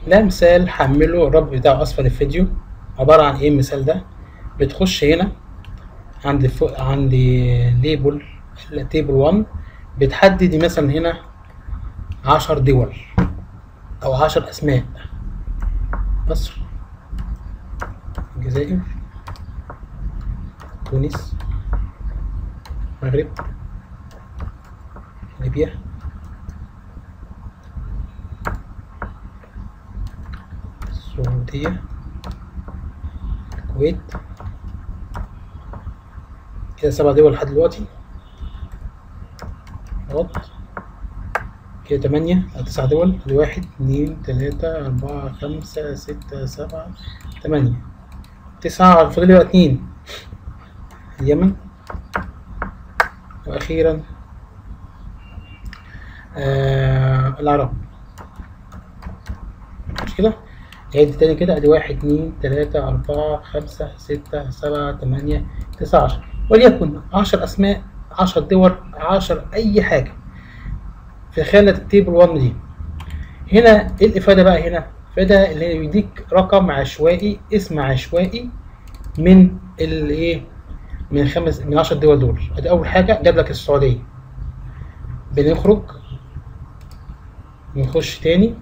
ده مثال حمله الرابط بتاعه اسفل الفيديو عبارة عن ايه المثال ده بتخش هنا عند فوق عند ليبل تيبل 1 بتحددي مثلا هنا عشر دول او عشر اسماء مصر الجزائر تونس المغرب ليبيا السعودية الكويت كده سبع دول لحد دلوقتي غلط كده تمانية أو تسع دول دي واحد اتنين تلاتة أربعة خمسة ستة سبعة تمانية تسعة فاضل لي بقى اتنين اليمن وأخيرا آه العرب مش كده؟ نعد تاني كده ادي واحد اتنين تلاتة أربعة خمسة ستة سبعة تمانية تسعة عشر وليكن عشر أسماء عشر دول عشر أي حاجة في خانة التيبل 1 دي هنا ايه الإفادة بقى هنا؟ الإفادة اللي هي بيديك رقم عشوائي اسم عشوائي من الايه؟ من خمس من 10 دول دول ادي أول حاجة جاب لك السعودية بنخرج نخش تاني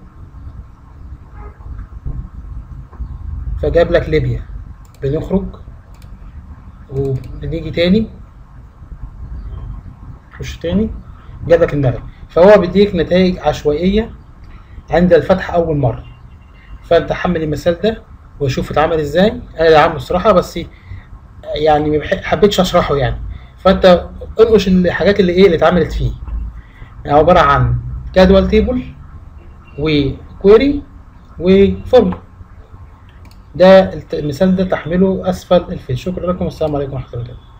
فجاب لك ليبيا بنخرج وبنيجي تاني نخش تاني جاب لك المغرب فهو بيديك نتائج عشوائية عند الفتح أول مرة فأنت حمل المثال ده وشوف اتعمل ازاي أنا اللي عامله الصراحة بس يعني ما حبيتش أشرحه يعني فأنت انقش الحاجات اللي إيه اللي اتعملت فيه يعني عبارة عن جدول تيبل وكويري وفورمولا ده المثال ده تحمله اسفل الفيل شكرا لكم والسلام عليكم ورحمه الله وبركاته